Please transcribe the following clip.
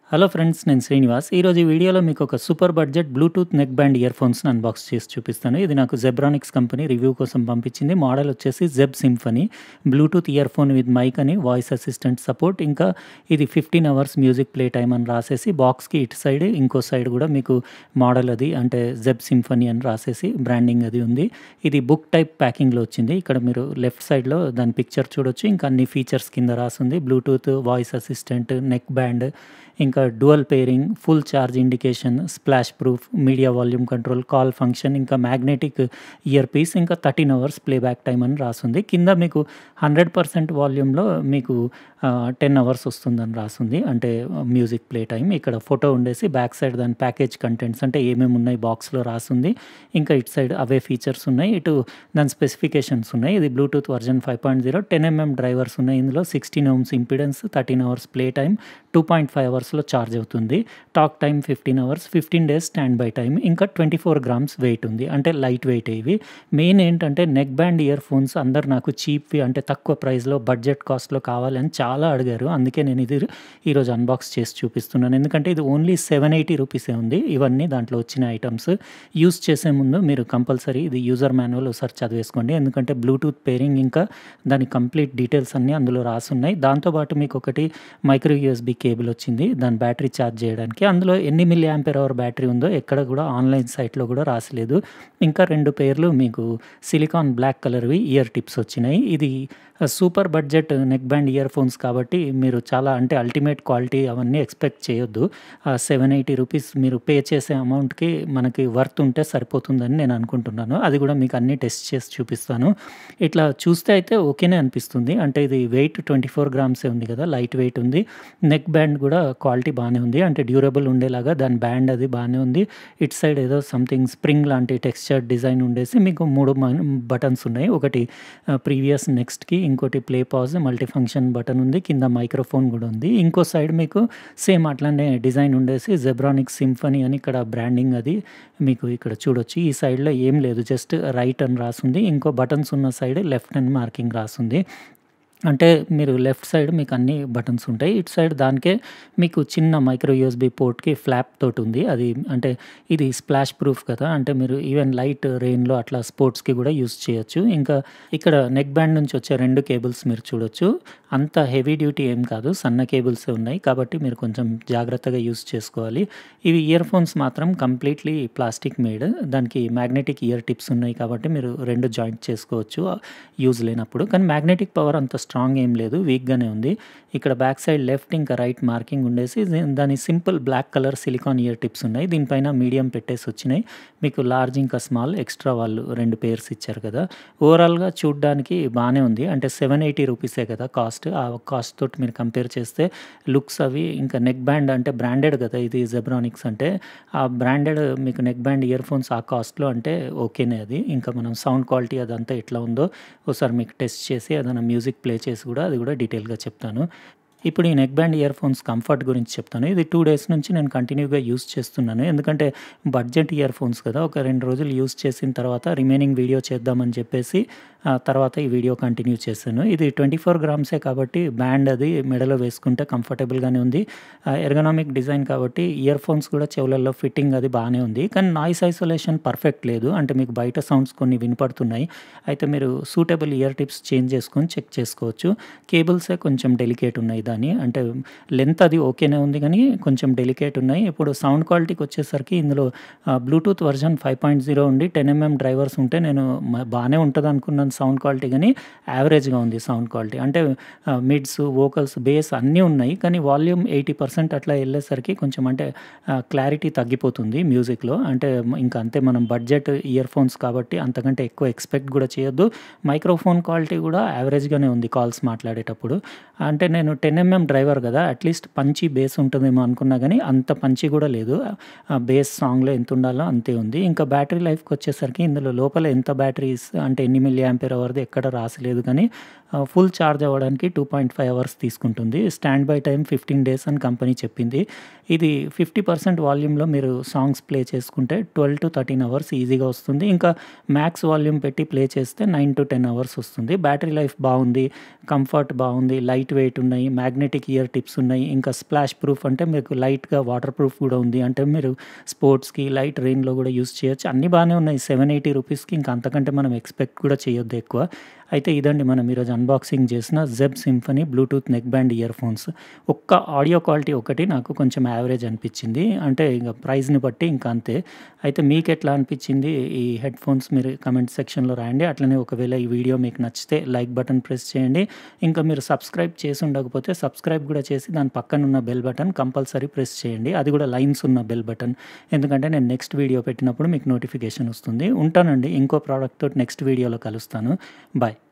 Hello friends నేను శ్రీనివాస్ ఈరోజు ఈ వీడియోలో మీకు ఒక super budget Bluetooth neck band ear ఫోన్స్ని అన్బాక్స్ చేసి చూపిస్తాను ఇది నాకు జెబ్రానిక్స్ కంపెనీ రివ్యూ కోసం పంపించింది మోడల్ వచ్చేసి Zeb symphony Bluetooth ear phone with mic అని వాయిస్ అసిస్టెంట్ సపోర్ట్ ఇంకా ఇది fifteen hours music play time అని రాసేసి బాక్స్కి ఇటు సైడ్ ఇంకో సైడ్ కూడా మీకు మోడల్ అది అంటే జెబ్ సింఫనీ అని రాసేసి బ్రాండింగ్ అది ఉంది ఇది బుక్ టైప్ ప్యాకింగ్లో వచ్చింది ఇక్కడ మీరు లెఫ్ట్ సైడ్లో దాని పిక్చర్ చూడొచ్చు ఇంకా అన్ని ఫీచర్స్ కింద రాసింది Bluetooth voice assistant neck band ఇంకా dual pairing full charge indication splash proof media volume control call function ఇంకా మ్యాగ్నెటిక్ ఇయర్ పీస్ ఇంకా థర్టీన్ అవర్స్ ప్లేబ్యాక్ టైం అని రాసింది కింద మీకు హండ్రెడ్ పర్సెంట్ వాల్యూమ్లో మీకు టెన్ అవర్స్ వస్తుందని రాసింది అంటే మ్యూజిక్ ప్లే టైం ఇక్కడ ఫోటో ఉండేసి బ్యాక్ సైడ్ దాని ప్యాకేజ్ కంటెంట్స్ అంటే ఏమేమి ఉన్నాయి బాక్స్లో రాసింది ఇంకా ఇటు సైడ్ అవే ఫీచర్స్ ఉన్నాయి ఇటు దాని స్పెసిఫికేషన్స్ ఉన్నాయి ఇది Bluetooth version five point zero ten mm drivers ఉన్నాయి ఇందులో sixteen ohms impedance thirteen hours play time two point five అవర్స్లో ఛార్జ్ అవుతుంది talk time fifteen hours fifteen days standby time ఇంకా ట్వంటీ ఫోర్ గ్రామ్స్ వెయిట్ ఉంది అంటే light weight ఇవి main ఏంటంటే neck band year phones అందరు నాకు చీప్వి అంటే తక్కువ ప్రైస్లో బడ్జెట్ కాస్ట్లో కావాలని చాలా అడిగారు అందుకే నేను ఇది ఈరోజు అన్బాక్స్ చేసి చూపిస్తున్నాను ఎందుకంటే ఇది ఓన్లీ సెవెన్ ఎయిటీ రూపీసే ఉంది ఇవన్నీ దాంట్లో వచ్చిన ఐటమ్స్ యూస్ చేసే ముందు మీరు కంపల్సరీ ఇది యూజర్ మాన్యువల్ ఒకసారి చదివేసుకోండి ఎందుకంటే బ్లూటూత్ పేరింగ్ ఇంకా దాని కంప్లీట్ డీటెయిల్స్ అన్నీ అందులో రాసున్నాయి దాంతోపాటు మీకు ఒకటి మైక్రో యూఎస్బి కేబుల్ వచ్చింది దాని బ్యాటరీ ఛార్జ్ చేయడానికి అందులో ఎన్ని మిల్లీ యాంపేర్ అవర్ బ్యాటరీ ఉందో ఎక్కడ కూడా ఆన్లైన్ సైట్లో కూడా రాసలేదు ఇంకా రెండు పేర్లు మీకు సిలికాన్ బ్లాక్ కలర్వి ఇయర్ టిప్స్ వచ్చినాయి ఇది super budget neck band year phones కాబట్టి మీరు చాలా అంటే అల్టిమేట్ క్వాలిటీ అవన్నీ ఎక్స్పెక్ట్ చేయొద్దు సెవెన్ ఎయిటీ రూపీస్ మీరు పే చేసే అమౌంట్కి మనకి వర్త్ ఉంటే సరిపోతుందని నేను అనుకుంటున్నాను అది కూడా మీకు అన్నీ టెస్ట్ చేసి చూపిస్తాను ఇట్లా చూస్తే అయితే ఓకేనే అనిపిస్తుంది అంటే ఇది వెయిట్ ట్వంటీ ఫోర్ గ్రామ్సే ఉంది కదా లైట్ వెయిట్ ఉంది నెక్ బ్యాండ్ కూడా క్వాలిటీ బాగానే ఉంది అంటే డ్యూరబుల్ ఉండేలాగా దాని బ్యాండ్ అది బాగానే ఉంది ఇట్ సైడ్ ఏదో సంథింగ్ స్ప్రింగ్ లాంటి టెక్స్చర్ డిజైన్ ఉండేసి మీకు మూడు బటన్స్ ఉన్నాయి ఒకటి ప్రీవియస్ నెక్స్ట్కి ఇంకోటి play pause multi function button ఉంది కింద మైక్రోఫోన్ కూడా ఉంది ఇంకో సైడ్ మీకు సేమ్ అట్లానే డిజైన్ ఉండేసి జెబ్రానిక్ సింఫనీ అని ఇక్కడ బ్రాండింగ్ అది మీకు ఇక్కడ చూడొచ్చు ఈ సైడ్లో ఏం లేదు జస్ట్ రైట్ అని రాసుంది ఇంకో బటన్స్ ఉన్న సైడ్ లెఫ్ట్ అని మార్కింగ్ రాసుంది అంటే మీరు లెఫ్ట్ సైడ్ మీకు అన్ని బటన్స్ ఉంటాయి ఇటు సైడ్ దానికే మీకు చిన్న మైక్రో యూఎస్బి పోర్ట్కి ఫ్లాప్ తోటి ఉంది అది అంటే ఇది స్ప్లాష్ ప్రూఫ్ కదా అంటే మీరు ఈవెన్ లైట్ రెయిన్లో అట్లా స్పోర్ట్స్కి కూడా యూస్ చేయొచ్చు ఇంకా ఇక్కడ నెక్ బ్యాండ్ నుంచి వచ్చే రెండు కేబుల్స్ మీరు చూడొచ్చు అంత హెవీ డ్యూటీ ఏం కాదు సన్న కేబుల్స్ ఉన్నాయి కాబట్టి మీరు కొంచెం జాగ్రత్తగా యూస్ చేసుకోవాలి ఇవి ఇయర్ ఫోన్స్ మాత్రం కంప్లీట్లీ ప్లాస్టిక్ మేడ్ దానికి మ్యాగ్నెటిక్ ఇయర్ టిప్స్ ఉన్నాయి కాబట్టి మీరు రెండు జాయింట్ చేసుకోవచ్చు యూజ్ లేనప్పుడు కానీ మ్యాగ్నెటిక్ పవర్ అంత స్ట్రాంగ్ ఏం లేదు వీక్గానే ఉంది ఇక్కడ బ్యాక్ సైడ్ లెఫ్ట్ ఇంకా రైట్ మార్కింగ్ ఉండేసి దాని simple black colour silicone ear tips ఉన్నాయి దీనిపైన మీడియం పెట్టేసి వచ్చినాయి మీకు లార్జ్ ఇంకా స్మాల్ ఎక్స్ట్రా వాళ్ళు రెండు పేర్స్ ఇచ్చారు కదా ఓవరాల్గా చూడడానికి బాగానే ఉంది అంటే సెవెన్ ఎయిటీ రూపీసే కదా కాస్ట్ ఆ కాస్ట్ తోటి మీరు కంపేర్ చేస్తే లుక్స్ అవి ఇంకా నెక్ బ్యాండ్ అంటే బ్రాండెడ్ కదా ఇది జెబ్రానిక్స్ అంటే ఆ బ్రాండెడ్ మీకు నెక్ బ్యాండ్ ఇయర్ ఫోన్స్ ఆ కాస్ట్లో అంటే ఓకేనే అది ఇంకా మనం సౌండ్ క్వాలిటీ అదంతా ఎట్లా ఉందో ఒకసారి మీకు టెస్ట్ చేసి ఏదైనా మ్యూజిక్ ప్లే చేసి కూడా అది కూడా డీటెయిల్గా చెప్తాను ఇప్పుడు ఈ neck band year phones comfort గురించి చెప్తాను ఇది టూ డేస్ నుంచి నేను కంటిన్యూగా యూస్ చేస్తున్నాను ఎందుకంటే బడ్జెట్ ఇయర్ ఫోన్స్ కదా ఒక రెండు రోజులు యూస్ చేసిన తర్వాత రిమైనింగ్ వీడియో చేద్దామని చెప్పేసి తర్వాత ఈ వీడియో కంటిన్యూ చేశాను ఇది ట్వంటీ ఫోర్ గ్రామ్సే కాబట్టి బ్యాండ్ అది మెడలో వేసుకుంటే కంఫర్టబుల్గానే ఉంది ఎర్గనామిక్ డిజైన్ కాబట్టి ఇయర్ ఫోన్స్ కూడా చెవులలో ఫిట్టింగ్ అది బాగానే ఉంది కానీ నాయిస్ ఐసోలేషన్ పర్ఫెక్ట్ లేదు అంటే మీకు బయట సౌండ్స్ కొన్ని వినపడుతున్నాయి అయితే మీరు సూటబుల్ ఇయర్ టిప్స్ చేంజ్ చేసుకొని చెక్ చేసుకోవచ్చు కేబుల్సే కొంచెం డెలికేట్ ఉన్నాయి దాని అంటే లెంత్ అది ఓకేనే ఉంది కానీ కొంచెం డెలికేట్ ఉన్నాయి ఇప్పుడు సౌండ్ క్వాలిటీకి వచ్చేసరికి ఇందులో Bluetooth version five point zero ఉండి టెన్ ఎంఎం డ్రైవర్స్ ఉంటే నేను బాగానే ఉంటుంది అనుకున్నాను సౌండ్ క్వాలిటీ కానీ యావరేజ్గా ఉంది సౌండ్ క్వాలిటీ అంటే మిడ్స్ వోకల్స్ బేస్ అన్నీ ఉన్నాయి కానీ వాల్యూమ్ ఎయిటీ పర్సెంట్ అట్లా వెళ్ళేసరికి కొంచెం అంటే క్లారిటీ తగ్గిపోతుంది మ్యూజిక్లో అంటే ఇంకా అంతే మనం బడ్జెట్ ఇయర్ ఫోన్స్ కాబట్టి అంతకంటే ఎక్కువ ఎక్స్పెక్ట్ కూడా చేయొద్దు మైక్రోఫోన్ క్వాలిటీ కూడా యావరేజ్గానే ఉంది కాల్స్ మాట్లాడేటప్పుడు అంటే నేను టెన్ ఎంఎం డ్రైవర్ కదా అట్లీస్ట్ పంచి బేస్ ఉంటుందేమో అనుకున్నా కానీ అంత పంచి కూడా లేదు బేస్ సాంగ్లో ఎంత ఉండాలో అంతే ఉంది ఇంకా బ్యాటరీ లైఫ్కి వచ్చేసరికి ఇందులో లోపల ఎంత బ్యాటరీస్ అంటే ఎన్ని మిల్లీ యాంపేర్ అవర్ది ఎక్కడ రాసలేదు కానీ ఆహ్, ఫుల్ ఛార్జ్ అవ్వడానికి 2.5 అవర్స్ తీసుకుంటుంది. స్టాండ్ బై టైమ్ 15 డేస్ అని కంపెనీ చెప్పింది. ఇది 50% వాల్యూమ్‌లో మీరు సాంగ్స్ ప్లే చేసుకుంటే 12-13 అవర్స్ ఈజీగా వస్తుంది. ఇంకా మ్యాక్స్ వాల్యూమ్ పెట్టి ప్లే చేస్తే 9-10 అవర్స్ వస్తుంది. బ్యాటరీ లైఫ్ బావుంది. కంఫర్ట్ బావుంది. లైట్ వెయిట్ ఉన్నాయి. మ్యాగ్నెటిక్ ఇయర్ టిప్స్ ఉన్నాయి. ఇంకా స్ప్లాష్ ప్రూఫ్ అంటే మీకు లైట్‌గా వాటర్ ప్రూఫ్ కూడా ఉంది. అంటే మీరు స్పోర్ట్స్‌కి, లైట్ రెయిన్‌లో కూడా యూజ్ చేయొచ్చు. అన్నీ బానే ఉన్నాయి. 780 రూపీస్‌కి ఇంకా అంతకంటే మనం ఎక్స్‌పెక్ట్ కూడా చేయొద్దు ఎక్కువ. అయితే ఇదండి మనం ఈరోజు అన్బాక్సింగ్ చేసిన Zeb symphony Bluetooth neck band year earphones. ఒక్క ఆడియో క్వాలిటీ ఒకటి నాకు కొంచెం యావరేజ్ అనిపించింది. అంటే ఇగ ప్రైస్‌ని బట్టి ఇంక అంతే. అయితే మీకెట్లా అనిపించింది ఈ హెడ్ ఫోన్స్ మీరు కామెంట్ సెక్షన్‌లో రాయండి. అట్లనే ఒకవేళ ఈ వీడియో మీకు నచ్చితే లైక్ బటన్ ప్రెస్ చేయండి. ఇంకా మీరు సబ్స్క్రైబ్ చేసి ఉండకపోతే సబ్స్క్రైబ్ కూడా చేసి దాని పక్కనున్న బెల్ బటన్ కంపల్సరీ ప్రెస్ చేయండి. అది కూడా లైన్స్ ఉన్న బెల్ బటన్. ఎందుకంటే నేను నెక్స్ట్ వీడియో పెట్టినప్పుడు మీకు నోటిఫికేషన్ వస్తుంది. ఉంటానండి. ఇంకో ప్రోడక్ట్ తోటి నెక్స్ట్ వీడియోలో కలుస్తాను. బాయ్.